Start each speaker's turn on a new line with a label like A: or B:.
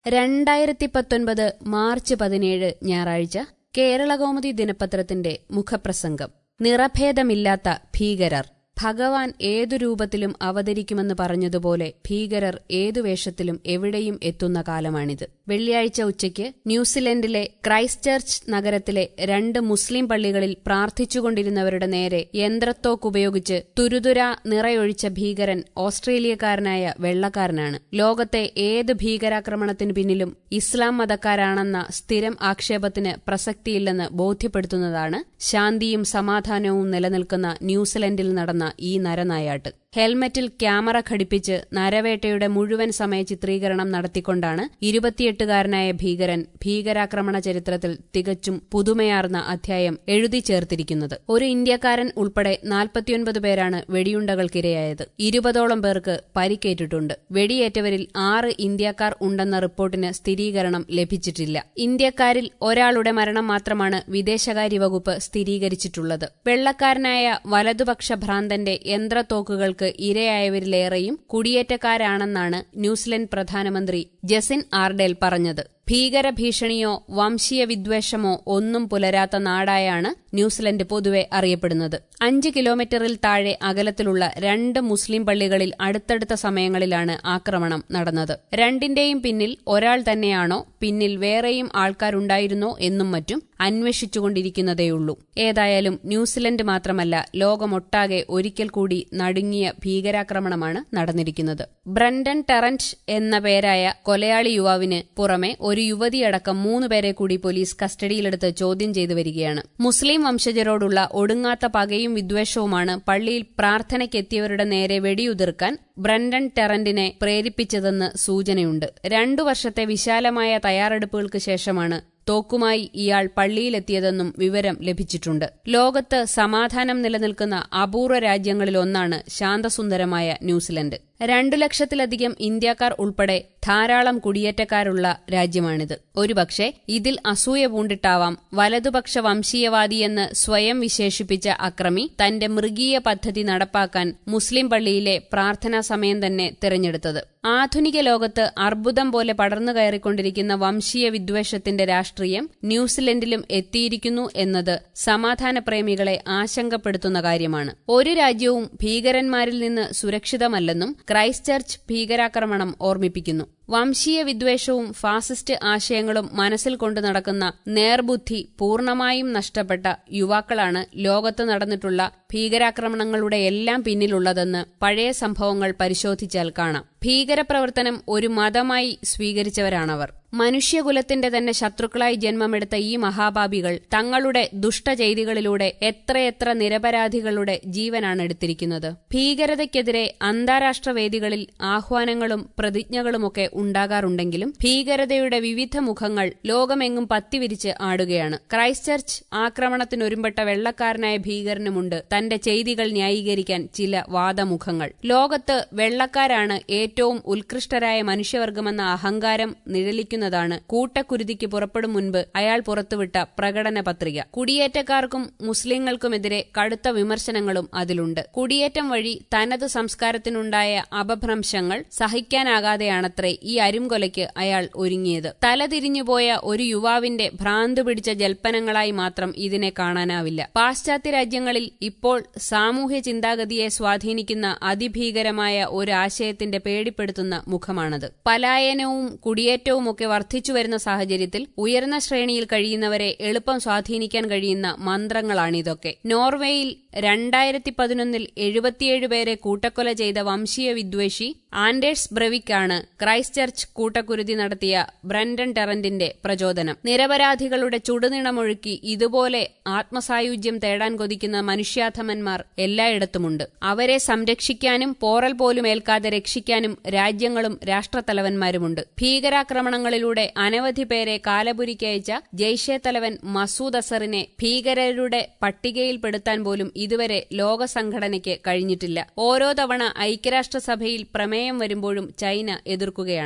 A: രണ്ടായിരത്തി പത്തൊൻപത് മാർച്ച് പതിനേഴ് ഞായറാഴ്ച കേരളകൗമുദി ദിനപത്രത്തിന്റെ മുഖപ്രസംഗം നിറഭേദമില്ലാത്ത ഭീകരർ ഭഗവാൻ ഏതു രൂപത്തിലും അവതരിക്കുമെന്ന് പറഞ്ഞതുപോലെ ഭീകരർ ഏതു വേഷത്തിലും എവിടെയും എത്തുന്ന കാലമാണിത് വെള്ളിയാഴ്ച ഉച്ചയ്ക്ക് ന്യൂസിലൻഡിലെ ക്രൈസ്റ്റ് ചർച്ച് നഗരത്തിലെ രണ്ട് മുസ്ലിം പള്ളികളിൽ പ്രാർത്ഥിച്ചുകൊണ്ടിരുന്നവരുടെ നേരെ യന്ത്രത്തോക്കുപയോഗിച്ച് തുരുതുര നിറയൊഴിച്ച ഭീകരൻ ഓസ്ട്രേലിയക്കാരനായ വെള്ളക്കാരനാണ് ലോകത്തെ ഏത് ഭീകരാക്രമണത്തിനു പിന്നിലും ഇസ്ലാം മതക്കാരാണെന്ന സ്ഥിരം ആക്ഷേപത്തിന് പ്രസക്തിയില്ലെന്ന് ബോധ്യപ്പെടുത്തുന്നതാണ് ശാന്തിയും സമാധാനവും നിലനിൽക്കുന്ന ന്യൂസിലൻഡിൽ നടന്ന ഈ നരനായാട്ട് ഹെൽമറ്റിൽ ക്യാമറ ഘടിപ്പിച്ച് നരവേട്ടയുടെ മുഴുവൻ സമയ ചിത്രീകരണം നടത്തിക്കൊണ്ടാണ് ഇരുപത്തിയെട്ടുകാരനായ ഭീകരൻ ഭീകരാക്രമണ ചരിത്രത്തിൽ തികച്ചും പുതുമയാർന്ന അധ്യായം എഴുതി ചേർത്തിരിക്കുന്നത് ഒരു ഇന്ത്യക്കാരൻ ഉൾപ്പെടെ നാൽപ്പത്തിയൊൻപത് പേരാണ് വെടിയുണ്ടകൾക്കിരയായത് ഇരുപതോളം പേർക്ക് പരിക്കേറ്റിട്ടുണ്ട് വെടിയേറ്റവരിൽ ആറ് ഇന്ത്യക്കാർ ഉണ്ടെന്ന റിപ്പോർട്ടിന് സ്ഥിരീകരണം ലഭിച്ചിട്ടില്ല ഇന്ത്യക്കാരിൽ ഒരാളുടെ മരണം മാത്രമാണ് വിദേശകാര്യ വകുപ്പ് സ്ഥിരീകരിച്ചിട്ടുള്ളത് വെള്ളക്കാരനായ വലതുപക്ഷ ഭ്രാന്തന്റെ യന്ത്രത്തോക്കുകൾക്ക് ഇരയായവരിലേറെയും കുടിയേറ്റക്കാരാണെന്നാണ് ന്യൂസിലൻഡ് പ്രധാനമന്ത്രി ജസിൻ ആർഡേൽ പറഞ്ഞത് ഭീകരഭീഷണിയോ വംശീയ വിദ്വേഷമോ ഒന്നും പുലരാത്ത നാടായാണ് ന്യൂസിലൻഡ് പൊതുവെ അറിയപ്പെടുന്നത് അഞ്ച് കിലോമീറ്ററിൽ താഴെ അകലത്തിലുള്ള രണ്ട് മുസ്ലിം പള്ളികളിൽ അടുത്തടുത്ത സമയങ്ങളിലാണ് ആക്രമണം നടന്നത് രണ്ടിന്റെയും പിന്നിൽ ഒരാൾ തന്നെയാണോ പിന്നിൽ വേറെയും ആൾക്കാരുണ്ടായിരുന്നോ എന്നും മറ്റും അന്വേഷിച്ചുകൊണ്ടിരിക്കുന്നതേയുള്ളൂ ഏതായാലും ന്യൂസിലൻഡ് മാത്രമല്ല ലോകമൊട്ടാകെ ഒരിക്കൽ കൂടി നടുങ്ങിയ ഭീകരാക്രമണമാണ് നടന്നിരിക്കുന്നത് ബ്രണ്ടൻ ടെറന്റ് എന്ന പേരായ കൊലയാളി യുവാവിന് പുറമെ ഒരു യുവതിയടക്കം മൂന്നുപേരെ കൂടി പോലീസ് കസ്റ്റഡിയിലെടുത്ത് ചോദ്യം ചെയ്തു വരികയാണ് മുസ്ലിം വംശജരോടുള്ള ഒടുങ്ങാത്ത പകയും വിദ്വേഷവുമാണ് പള്ളിയിൽ പ്രാർത്ഥനയ്ക്കെത്തിയവരുടെ നേരെ വെടിയുതിർക്കാൻ ബ്രണ്ടൻ ടെറന്റിനെ പ്രേരിപ്പിച്ചതെന്ന് സൂചനയുണ്ട് രണ്ടു വർഷത്തെ വിശാലമായ തയ്യാറെടുപ്പുകൾക്ക് ശേഷമാണ് തോക്കുമായി ഇയാൾ പള്ളിയിലെത്തിയതെന്നും വിവരം ലഭിച്ചിട്ടുണ്ട് ലോകത്ത് സമാധാനം നിലനിൽക്കുന്ന അപൂർവ രാജ്യങ്ങളിലൊന്നാണ് ശാന്തസുന്ദരമായ ന്യൂസിലൻഡ് രണ്ടു ലക്ഷത്തിലധികം ഇന്ത്യക്കാർ ഉൾപ്പെടെ ധാരാളം കുടിയേറ്റക്കാരുള്ള രാജ്യമാണിത് ഒരുപക്ഷെ ഇതിൽ അസൂയ പൂണ്ടിട്ടാവാം വലതുപക്ഷ വംശീയവാദിയെന്ന് സ്വയം വിശേഷിപ്പിച്ച അക്രമി തന്റെ മൃഗീയ പദ്ധതി നടപ്പാക്കാൻ മുസ്ലിം പള്ളിയിലെ പ്രാർത്ഥനാ സമയം തന്നെ തിരഞ്ഞെടുത്തത് ആധുനിക ലോകത്ത് അർബുദം പോലെ പടർന്നു കയറിക്കൊണ്ടിരിക്കുന്ന വംശീയ വിദ്വേഷത്തിന്റെ രാഷ്ട്രീയം ന്യൂസിലൻഡിലും എത്തിയിരിക്കുന്നു എന്നത് സമാധാനപ്രേമികളെ ആശങ്കപ്പെടുത്തുന്ന കാര്യമാണ് ഒരു രാജ്യവും ഭീകരന്മാരിൽ നിന്ന് സുരക്ഷിതമല്ലെന്നും ക്രൈസ്റ്റ് ചർച്ച് ഭീകരാക്രമണം ഓർമ്മിപ്പിക്കുന്നു വംശീയ വിദ്വേഷവും ഫാസിസ്റ്റ് ആശയങ്ങളും മനസ്സിൽ കൊണ്ടു നടക്കുന്ന നേർബുദ്ധി പൂർണ്ണമായും നഷ്ടപ്പെട്ട യുവാക്കളാണ് ലോകത്ത് നടന്നിട്ടുള്ള ഭീകരാക്രമണങ്ങളുടെ എല്ലാം പിന്നിലുള്ളതെന്ന് പഴയ സംഭവങ്ങൾ പരിശോധിച്ചാൽ കാണാം ഭീകരപ്രവർത്തനം ഒരു മതമായി സ്വീകരിച്ചവരാണവർ മനുഷ്യകുലത്തിന്റെ തന്നെ ശത്രുക്കളായി ജന്മമെടുത്ത ഈ മഹാപാപികൾ തങ്ങളുടെ ദുഷ്ടചെയ്തികളിലൂടെ എത്രയെത്ര നിരപരാധികളുടെ ജീവനാണ് എടുത്തിരിക്കുന്നത് ഭീകരതയ്ക്കെതിരെ അന്താരാഷ്ട്ര വേദികളിൽ ആഹ്വാനങ്ങളും പ്രതിജ്ഞകളുമൊക്കെ ഉണ്ടാകാറുണ്ടെങ്കിലും ഭീകരതയുടെ വിവിധ മുഖങ്ങൾ ലോകമെങ്ങും പത്തിവിരിച്ച് ആടുകയാണ് ക്രൈസ്റ്റ് ചർച്ച് ആക്രമണത്തിനൊരുമ്പെട്ട വെള്ളക്കാരനായ ഭീകരനുമുണ്ട് തന്റെ ചെയ്തികൾ ന്യായീകരിക്കാൻ ചില വാദമുഖങ്ങൾ ലോകത്ത് വെള്ളക്കാരാണ് ഏറ്റവും ഉത്കൃഷ്ടരായ മനുഷ്യവർഗമെന്ന അഹങ്കാരം നിഴലിക്കുന്നതാണ് കൂട്ടക്കുരുതിക്ക് പുറപ്പെടും മുൻപ് അയാൾ പുറത്തുവിട്ട പ്രകടന പത്രിക കുടിയേറ്റക്കാർക്കും മുസ്ലിങ്ങൾക്കുമെതിരെ കടുത്ത വിമർശനങ്ങളും അതിലുണ്ട് കുടിയേറ്റം വഴി തനത് സംസ്കാരത്തിനുണ്ടായ അപഭ്രംശങ്ങൾ സഹിക്കാനാകാതെയാണത്രേ ഈ അരുംകൊലയ്ക്ക് അയാൾ ഒരുങ്ങിയത് തലതിരിഞ്ഞുപോയ ഒരു യുവാവിന്റെ ഭ്രാന്തു പിടിച്ച ജൽപ്പനങ്ങളായി മാത്രം ഇതിനെ കാണാനാവില്ല പാശ്ചാത്യ രാജ്യങ്ങളിൽ ഇപ്പോൾ സാമൂഹ്യ ചിന്താഗതിയെ സ്വാധീനിക്കുന്ന അതിഭീകരമായ ഒരു ആശയത്തിന്റെ പേടിപ്പെടുത്തുന്ന മുഖമാണത് പലായനവും കുടിയേറ്റവുമൊക്കെ വർദ്ധിച്ചുവരുന്ന സാഹചര്യത്തിൽ ഉയർന്ന ശ്രേണിയിൽ കഴിയുന്നവരെ എളുപ്പം സ്വാധീനിക്കാൻ കഴിയുന്ന മന്ത്രങ്ങളാണിതൊക്കെ നോർവേയിൽ രണ്ടായിരത്തി പതിനൊന്നിൽ എഴുപത്തിയേഴ് പേരെ കൂട്ടക്കൊല ചെയ്ത വംശീയ വിദ്വേഷി ആൻഡേഴ്സ് ബ്രെവിക്കാണ് ക്രൈസ്റ്റ് ചർച്ച് കൂട്ടക്കുരുതി നടത്തിയ ബ്രണ്ടൻ ടെറന്റിന്റെ പ്രചോദനം നിരപരാധികളുടെ ചുടുനിണമൊഴുക്കി ഇതുപോലെ ആത്മസായുജ്യം തേടാൻ കൊതിക്കുന്ന മനുഷ്യാധമന്മാർ എല്ലായിടത്തുമുണ്ട് അവരെ സംരക്ഷിക്കാനും പോറൽ പോലും ഏൽക്കാതെ രക്ഷിക്കാനും രാജ്യങ്ങളും രാഷ്ട്രത്തലവന്മാരുമുണ്ട് ഭീകരാക്രമണങ്ങളിലൂടെ അനവധി പേരെ കാലപുരിക്കയച്ച ജയ്ഷെ തലവൻ മസൂദ് അസറിനെ ഭീകരരുടെ പട്ടികയിൽപ്പെടുത്താൻ പോലും ഇതുവരെ ലോകസംഘടനയ്ക്ക് കഴിഞ്ഞിട്ടില്ല ഓരോ തവണ ഐക്യരാഷ്ട്രസഭയിൽ പ്രമേയം വരുമ്പോഴും ചൈന എതിർക്കുകയാണ്